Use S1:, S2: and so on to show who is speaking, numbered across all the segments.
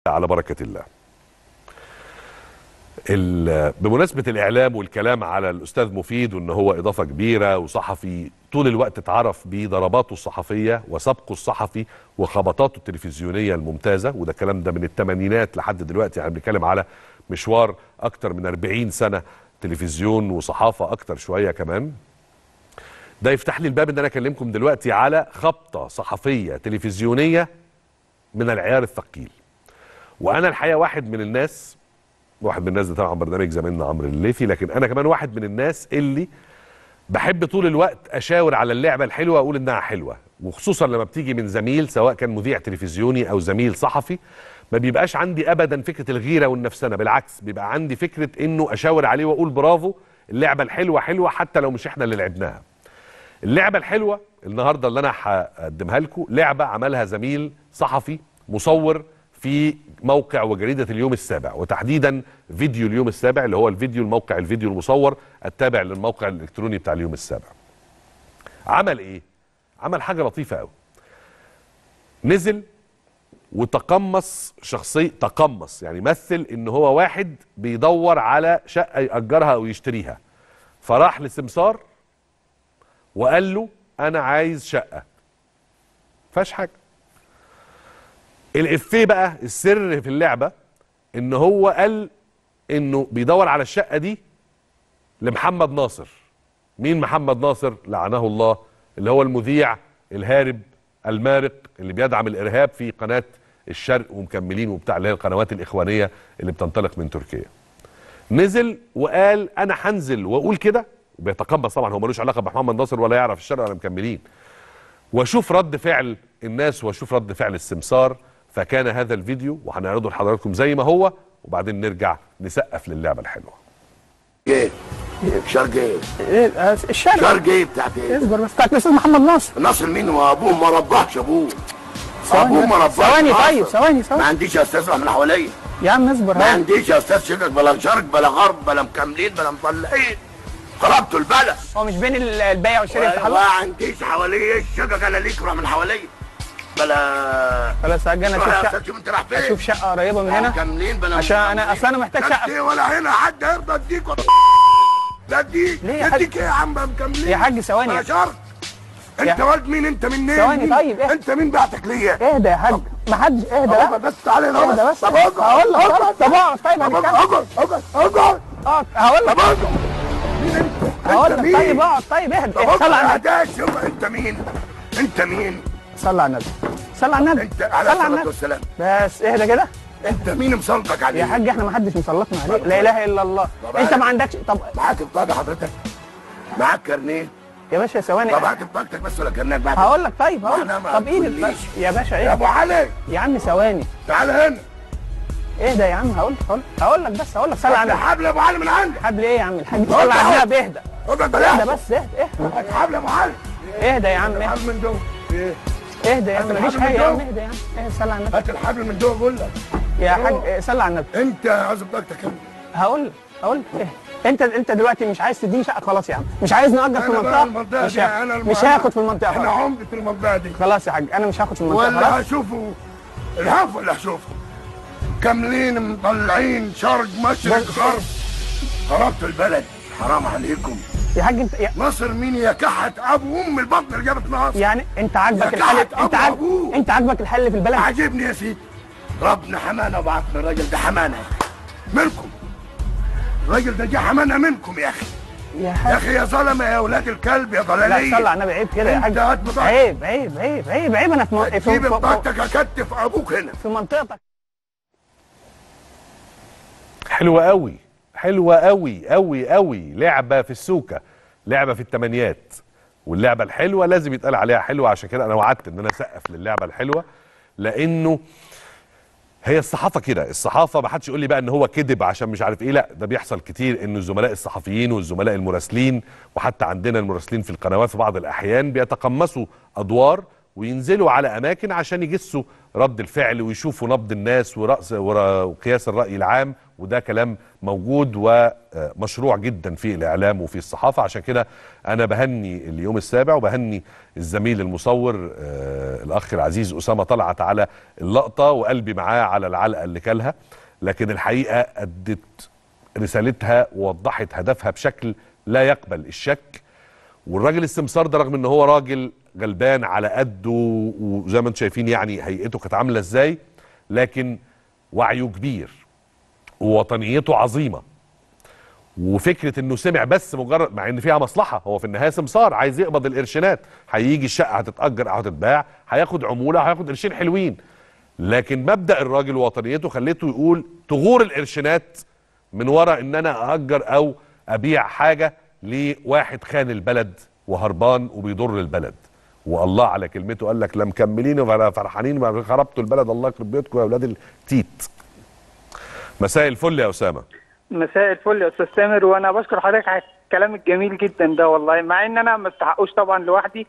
S1: على بركة الله ال- بمناسبة الإعلام والكلام على الأستاذ مفيد وأن هو إضافة كبيرة وصحفي طول الوقت اتعرف بضرباته الصحفية وسبقه الصحفي وخبطاته التلفزيونية الممتازة وده الكلام ده من الثمانينات لحد دلوقتي يعني بنتكلم على مشوار أكتر من 40 سنة تلفزيون وصحافة أكتر شوية كمان ده يفتح لي الباب ان انا اكلمكم دلوقتي على خبطه صحفيه تلفزيونيه من العيار الثقيل وانا الحقيقه واحد من الناس واحد من الناس ده طبعا برنامج زميلنا عمرو الليثي لكن انا كمان واحد من الناس اللي بحب طول الوقت اشاور على اللعبه الحلوه اقول انها حلوه وخصوصا لما بتيجي من زميل سواء كان مذيع تلفزيوني او زميل صحفي ما بيبقاش عندي ابدا فكره الغيره والنفسنه بالعكس بيبقى عندي فكره انه اشاور عليه واقول برافو اللعبه الحلوه حلوه حتى لو مش احنا اللي لعبناها اللعبه الحلوه النهارده اللي انا هقدمها لكم لعبه عملها زميل صحفي مصور في موقع وجريده اليوم السابع وتحديدا فيديو اليوم السابع اللي هو الفيديو الموقع الفيديو المصور التابع للموقع الالكتروني بتاع اليوم السابع عمل ايه عمل حاجه لطيفه قوي نزل وتقمص شخصي تقمص يعني مثل ان هو واحد بيدور على شقه ياجرها او يشتريها فراح لسمسار وقال له انا عايز شقه فاش حاجه الافيه بقى السر في اللعبه ان هو قال انه بيدور على الشقه دي لمحمد ناصر مين محمد ناصر لعنه الله اللي هو المذيع الهارب المارق اللي بيدعم الارهاب في قناه الشرق ومكملين وبتاع اللي هي القنوات الاخوانيه اللي بتنطلق من تركيا نزل وقال انا هنزل واقول كده وبيتقمص طبعا هو ملوش علاقه بمحمد ناصر ولا يعرف الشرق ولا مكملين واشوف رد فعل الناس واشوف رد فعل السمسار فكان هذا الفيديو وهنعرضه لحضراتكم زي ما هو وبعدين نرجع نسقف للعبه الحلوه
S2: ايه شرق ايه
S3: ايه آه، الشارع
S2: شرق ايه بتاعت ايه
S3: اصبر بس بتاعت الاستاذ محمد ناصر
S2: ناصر مين وابوه ما رباش ابوه
S3: ثواني
S2: ابوه ما
S3: بس.
S2: رباش
S3: ثواني
S2: ناصر.
S3: طيب ثواني
S2: ما
S3: ثواني
S2: عنديش يا استاذ من حواليا
S3: يا عم اصبر
S2: ما
S3: هاي
S2: عنديش يا استاذ شرق بلا شرق بلا غرب بلا مكملين بلا مطلعين خربتوا البلد
S3: هو مش بين ال- البيع والشراء
S2: ما
S3: التحلل
S2: عنديش حواليا الشقق انا ليك روح من حواليا بلا
S3: خلاص هاجي انا
S2: روح يا
S3: اشوف
S2: استاذ
S3: شقه
S2: شوف انت رايح فين
S3: اشوف شقه قريبه من هنا
S2: مكملين بلا
S3: عشان أنا-
S2: مكملين.
S3: أصل أنا محتاج
S2: لا
S3: شقة.
S2: اديك ولا هنا حد يرضى اديك ولا لا اديك
S3: ليه يا حاج؟
S2: اديك ايه يا عم مكملين
S3: يا حاج ثواني.
S2: يا شرق
S3: يا-
S2: انت ولد مين انت منين
S3: ثواني
S2: مين؟
S3: طيب، اهدى.
S2: انت مين بعتك ليا
S3: اهدى يا حاج ما حدش اهدى
S2: اهدى
S3: لا
S2: بس تعالى هنا
S3: اهدى بس
S2: طب اقعد
S3: هقول لك خلاص طب اقعد طيب
S2: طب
S3: هنتكلم
S2: اقعد اقعد اقعد
S3: اقعد هقول
S2: طب
S3: لك
S2: اقعد مين انت؟
S3: هقول
S2: انت
S3: لك
S2: مين؟
S3: طيب اقعد طيب اهدى
S2: طب
S3: صلى على
S2: اقعد
S3: النبي
S2: يا شوف انت مين؟ انت مين؟
S3: صلى على النبي صلى على النبي
S2: انت على
S3: صلى على
S2: الصلاة
S3: النبي
S2: والسلام
S3: بس اهدى كده
S2: انت مين مسلطك عليه؟
S3: يا حاج احنا ما حدش مسلطنا عليك لا اله الا الله
S2: طب
S3: انت
S2: أنا-
S3: ما عندكش طب
S2: معاك بطاقة حضرتك؟ معاك كارنيه؟
S3: يا باشا ثواني
S2: طب هات بطاقتك بس ولا كارنيك بعد
S3: هقول لك طيب هقول
S2: احنا
S3: لك
S2: ما
S3: طب ايه
S2: تقوليش.
S3: الف- يا باشا
S2: يا
S3: ايه
S2: ابو علي
S3: يا عم ثواني
S2: تعال هنا
S3: اهدى يا عم هقول هقول هقول لك بس هقول لك صلي على
S2: هات
S3: النبي
S2: حبل يا ابو علي من عندك
S3: حبل ايه يا عم الحاج
S2: اقعد
S3: صلي على
S2: اهو.
S3: النبي اهدى
S2: اقعد
S3: اهدى
S2: بلاش
S3: بس اهدى اهدى
S2: هات حبل يا ابو علي
S3: اهدى يا عم اهدى
S2: الحبل من جوه ايه
S3: اهدى يا عم
S2: هات
S3: مفيش
S2: الحبل
S3: حاجه
S2: من
S3: يا عم
S2: جوه.
S3: اهدى يا عم اهدى صلي على النبي
S2: هات الحبل من جوه بقول لك
S3: يا حاج اه، صلي على النبي
S2: انت عايز بطاقتك انت
S3: هقول لك هقول لك اهدى انت انت دلوقتي مش عايز تديني شقه خلاص يا عم مش عايز نأجر في
S2: انا بقى
S3: المنطقه
S2: المنطقه
S3: مش
S2: دي
S3: ها-
S2: انا
S3: مش
S2: المهم.
S3: هاخد في المنطقه
S2: انا
S3: خلاص
S2: عمدة المنطقه دي
S3: خلاص يا حاج انا مش هاخد في المنطقه
S2: ولا
S3: خلاص
S2: هشوفه الهف اللي هشوفه كاملين مطلعين شرق مشرق
S3: بس-
S2: غرب خربتوا البلد حرام عليكم
S3: يا حاج انت يا-
S2: مصر مين يا كحت ابو ام البطن اللي جابت مصر
S3: يعني انت عاجبك
S2: يا
S3: الحل
S2: كعك
S3: انت
S2: أبو
S3: عاج...
S2: أبوه.
S3: انت عاجبك الحل في البلد
S2: عاجبني يا سيدي ربنا حمانا وبعثنا الراجل ده حمانا منكم الراجل ده جه حمانا منكم يا اخي
S3: يا
S2: يا
S3: حاج
S2: اخي يا ظلمه يا اولاد الكلب يا
S3: لا
S2: ضلاليه
S3: صلي على النبي عيب كده يا
S2: انت
S3: حاج
S2: هات بطاقتك
S3: عيب عيب عيب عيب عيب انا في م- في,
S2: تجيب
S3: في, في,
S2: بطاقتك اكتف ابوك هنا
S3: في منطقتك
S1: حلوه قوي حلوه قوي قوي قوي لعبه في السوكه لعبه في الثمانيات واللعبه الحلوه لازم يتقال عليها حلوه عشان كده انا وعدت ان انا اسقف للعبه الحلوه لانه هي الصحافه كده الصحافه ما حدش يقول لي بقى ان هو كذب عشان مش عارف ايه لا ده بيحصل كتير ان الزملاء الصحفيين والزملاء المراسلين وحتى عندنا المراسلين في القنوات في بعض الاحيان بيتقمصوا ادوار وينزلوا على اماكن عشان يجسوا رد الفعل ويشوفوا نبض الناس ورأس ورا- وقياس الرأي العام وده كلام موجود ومشروع جدا في الإعلام وفي الصحافة عشان كده أنا بهني اليوم السابع وبهني الزميل المصور آه، الأخ العزيز أسامة طلعت على اللقطة وقلبي معاه على العلقة اللي كلها لكن الحقيقة أدت رسالتها ووضحت هدفها بشكل لا يقبل الشك والراجل السمسار ده رغم ان هو راجل غلبان على قده وزي ما انتم شايفين يعني هيئته كانت عامله ازاي لكن وعيه كبير ووطنيته عظيمه وفكره انه سمع بس مجرد مع ان فيها مصلحه هو في النهايه سمسار عايز يقبض القرشينات هيجي الشقه هتتاجر او هتتباع هياخد عموله هياخد قرشين حلوين لكن مبدا الراجل ووطنيته خليته يقول تغور القرشينات من وراء ان انا ااجر او ابيع حاجه لواحد خان البلد وهربان وبيضر البلد والله على كلمته قال لك لا مكملين ولا فرحانين ولا خربتوا البلد الله يخرب بيوتكم يا اولاد التيت مساء الفل يا اسامه
S4: مساء الفل يا استاذ سامر وانا بشكر حضرتك على الكلام الجميل جدا ده والله مع ان انا ما استحقوش طبعا لوحدي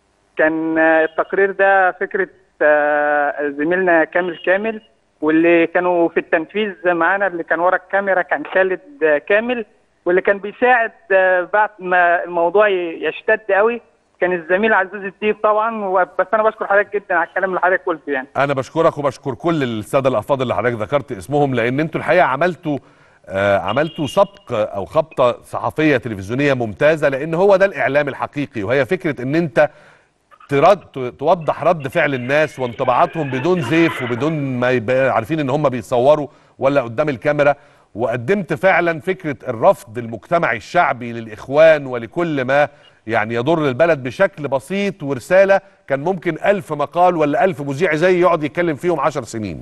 S4: كان آه، التقرير ده فكره آه، زميلنا كامل كامل واللي كانوا في التنفيذ معانا اللي كان ورا الكاميرا كان خالد آه، كامل واللي كان بيساعد آه، بعد ما الموضوع ي- يشتد قوي كان الزميل عزيز الديب طبعا و- بس انا بشكر حضرتك جدا على الكلام اللي حضرتك قلته يعني
S1: انا بشكرك وبشكر كل الساده الافاضل اللي حضرتك ذكرت اسمهم لان انتوا الحقيقه عملتوا آه عملتوا سبق او خبطه صحفيه تلفزيونيه ممتازه لان هو ده الاعلام الحقيقي وهي فكره ان انت ترد ت- توضح رد فعل الناس وانطباعاتهم بدون زيف وبدون ما يبقى عارفين ان هم بيصوروا ولا قدام الكاميرا وقدمت فعلا فكره الرفض المجتمعي الشعبي للاخوان ولكل ما يعني يضر البلد بشكل بسيط ورساله كان ممكن ألف مقال ولا ألف مذيع زي يقعد يتكلم فيهم عشر سنين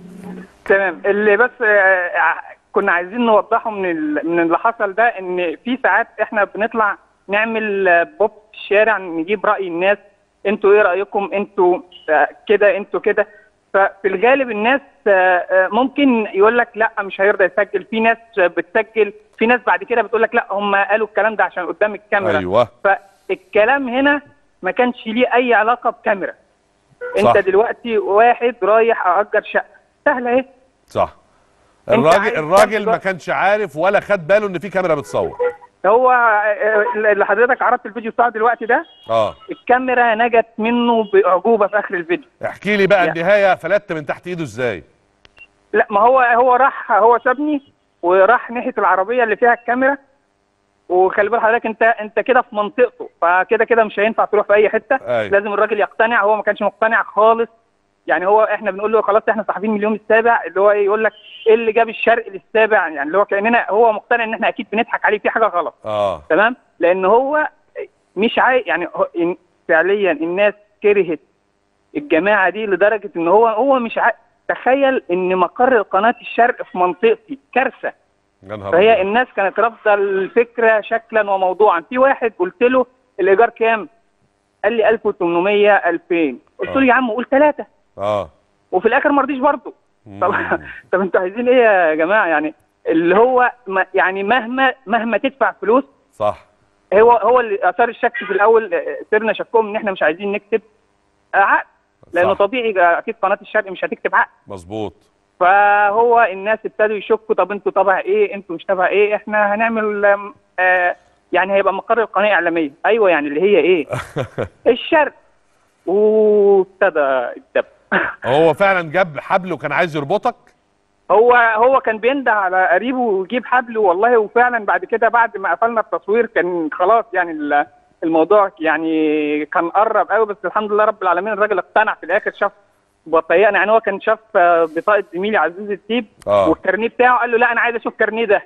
S4: تمام اللي بس آه، ع- كنا عايزين نوضحه من ال- من اللي حصل ده ان في ساعات احنا بنطلع نعمل آه، بوب في الشارع نجيب راي الناس انتوا ايه رايكم انتوا آه، كده انتوا كده ففي الغالب الناس آه، آه، ممكن يقول لك لا مش هيرضى يسجل في ناس آه، بتسجل في ناس بعد كده بتقول لك لا هم قالوا الكلام ده عشان قدام الكاميرا
S1: أيوة.
S4: فالكلام هنا ما كانش ليه اي علاقه بكاميرا
S1: صح.
S4: انت دلوقتي واحد رايح اجر شقه سهله اهي
S1: صح
S4: أنت
S1: الراجل
S4: عايز
S1: الراجل
S4: تاخد-
S1: ما كانش عارف ولا خد باله ان في كاميرا بتصور
S4: هو آه، اللي حضرتك عرضت الفيديو بتاعه دلوقتي ده
S1: اه
S4: الكاميرا نجت منه باعجوبه في اخر الفيديو
S1: احكي لي بقى
S4: يا.
S1: النهايه فلت من تحت ايده ازاي
S4: لا ما هو هو راح هو سابني وراح ناحيه العربيه اللي فيها الكاميرا وخلي بال حضرتك انت انت كده في منطقته فكده كده مش هينفع تروح في اي حته
S1: أيوة.
S4: لازم الراجل يقتنع هو ما كانش مقتنع خالص يعني هو احنا بنقول له خلاص احنا صاحبين من اليوم السابع اللي هو ايه يقول لك ايه اللي جاب الشرق للسابع يعني اللي هو كاننا هو مقتنع ان احنا اكيد بنضحك عليه في حاجه غلط
S1: اه
S4: تمام لان هو مش عاي يعني هو إن- فعليا الناس كرهت الجماعه دي لدرجه ان هو هو مش عاي... تخيل ان مقر قناه الشرق في منطقتي كارثه
S1: يا نهار
S4: فهي
S1: أبيض.
S4: الناس كانت رافضه الفكره شكلا وموضوعا في واحد قلت له الايجار كام قال لي 1800 2000 قلت
S1: آه.
S4: له يا عم قول ثلاثه
S1: اه
S4: وفي الاخر ما رضيش برضه طب
S1: مم.
S4: طب انتوا عايزين ايه يا جماعه يعني اللي هو ما يعني مهما مهما تدفع فلوس
S1: صح
S4: هو هو اللي اثار الشك في الاول آه، سرنا شكهم ان احنا مش عايزين نكتب آه، عقد لانه
S1: صح.
S4: طبيعي آه، اكيد قناه الشرق مش هتكتب عقد
S1: مظبوط
S4: فهو الناس ابتدوا يشكوا طب انتوا تبع ايه انتوا مش تبع ايه احنا هنعمل آم، آه يعني هيبقى مقر القناه اعلاميه ايوه يعني اللي هي ايه الشرق وابتدى الدب
S1: هو فعلا جاب حبل وكان عايز يربطك
S4: هو هو كان بينده على قريبه ويجيب حبل والله وفعلا بعد كده بعد ما قفلنا التصوير كان خلاص يعني ال- الموضوع يعني كان قرب قوي بس الحمد لله رب العالمين الراجل اقتنع في الاخر شاف بطيئنا يعني هو كان شاف آه، بطاقه زميلي عزيز الديب
S1: آه.
S4: والكارنيه بتاعه قال له لا انا عايز اشوف الكارنيه ده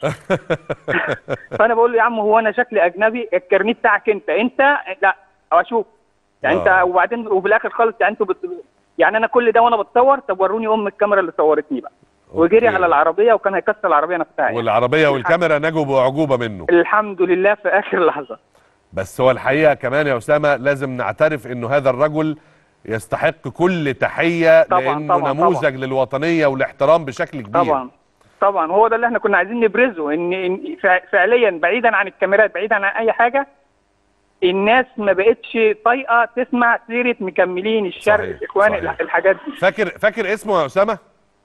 S4: فانا بقول له يا عم هو انا شكلي اجنبي الكارنيه بتاعك انت انت لا او اشوف يعني انت
S1: آه.
S4: وبعدين وفي الاخر خالص يعني انتوا بت... يعني انا كل ده وانا بتصور طب وروني ام الكاميرا اللي صورتني بقى وجري
S1: أوكي.
S4: على العربيه وكان هيكسر العربيه نفسها يعني.
S1: والعربيه والكاميرا نجوا باعجوبه منه
S4: الحمد لله في اخر لحظه
S1: بس هو الحقيقه كمان يا اسامه لازم نعترف انه هذا الرجل يستحق كل تحيه
S4: طبعاً،
S1: لانه
S4: طبعاً،
S1: نموذج للوطنيه والاحترام بشكل كبير
S4: طبعا طبعا هو ده اللي احنا كنا عايزين نبرزه ان إن فع- فعليا بعيدا عن الكاميرات بعيدا عن اي حاجه الناس ما بقتش طايقه تسمع سيره مكملين الشرق
S1: صحيح،
S4: الاخوان
S1: صحيح.
S4: الحاجات دي
S1: فاكر فاكر اسمه يا اسامه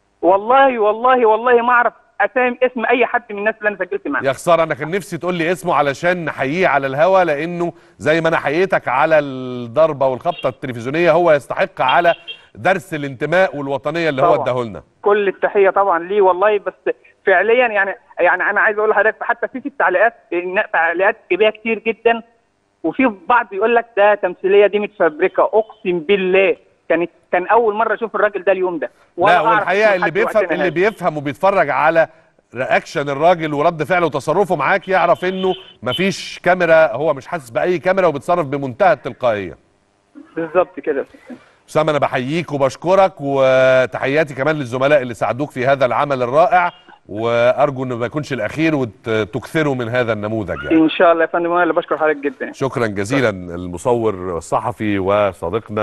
S4: والله والله والله ما اعرف اسامي اسم اي حد من الناس اللي انا سجلت معاهم
S1: يا خساره انا كان نفسي تقول لي اسمه علشان نحييه على الهوا لانه زي ما انا حييتك على الضربه والخبطه التلفزيونيه هو يستحق على درس الانتماء والوطنيه اللي هو
S4: طبعاً.
S1: اداهولنا
S4: كل التحيه طبعا ليه والله بس فعليا يعني يعني انا عايز اقول لحضرتك حتى في في التعليقات إن- تعليقات ايجابيه كتير جدا وفي بعض يقول لك ده تمثيليه دي متفبركه اقسم بالله كانت كان اول مره اشوف الراجل ده اليوم ده ولا
S1: لا
S4: أعرف
S1: والحقيقه
S4: اسمه
S1: اللي
S4: لحد
S1: بيفهم
S4: وقتنا
S1: اللي
S4: هذا.
S1: بيفهم وبيتفرج على رياكشن الراجل ورد فعله وتصرفه معاك يعرف انه مفيش كاميرا هو مش حاسس باي كاميرا وبيتصرف بمنتهى التلقائيه
S4: بالظبط كده
S1: اسامه انا بحييك وبشكرك وتحياتي كمان للزملاء اللي ساعدوك في هذا العمل الرائع وارجو انه ما يكونش الاخير وتكثروا من هذا النموذج يعني
S4: ان شاء الله يا فندم انا اللي بشكر حضرتك جدا
S1: شكرا جزيلا المصور الصحفي وصديقنا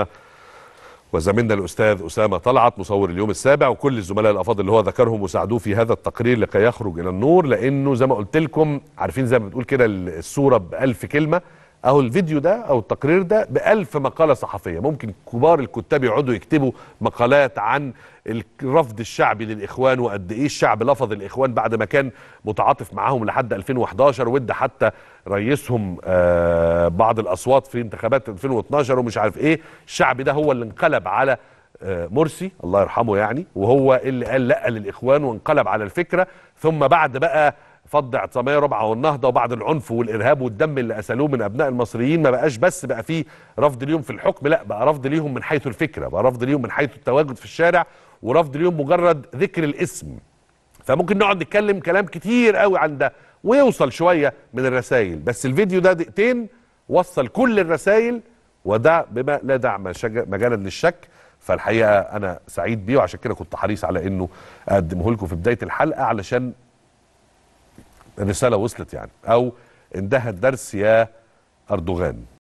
S1: وزميلنا الاستاذ اسامه طلعت مصور اليوم السابع وكل الزملاء الافاضل اللي هو ذكرهم وساعدوه في هذا التقرير لكي يخرج الى النور لانه زي ما قلت لكم عارفين زي ما بتقول كده الصوره بألف كلمه اهو الفيديو ده او التقرير ده بألف مقاله صحفيه ممكن كبار الكتاب يقعدوا يكتبوا مقالات عن الرفض الشعبي للاخوان وقد ايه الشعب لفظ الاخوان بعد ما كان متعاطف معاهم لحد 2011 وادى حتى رئيسهم آه بعض الاصوات في انتخابات 2012 ومش عارف ايه الشعب ده هو اللي انقلب على آه مرسي الله يرحمه يعني وهو اللي قال لا للاخوان وانقلب على الفكره ثم بعد بقى فض اعتصاميه ربعه والنهضه وبعد العنف والارهاب والدم اللي اسالوه من ابناء المصريين ما بقاش بس بقى فيه رفض ليهم في الحكم لا بقى رفض ليهم من حيث الفكره بقى رفض ليهم من حيث التواجد في الشارع ورفض ليهم مجرد ذكر الاسم فممكن نقعد نتكلم كلام كتير قوي عن ده ويوصل شويه من الرسائل بس الفيديو ده دقيقتين وصل كل الرسائل وده بما لا دع مشج- مجالا للشك فالحقيقه انا سعيد بيه وعشان كده كنت حريص على انه اقدمه لكم في بدايه الحلقه علشان الرساله وصلت يعني او انتهى الدرس يا اردوغان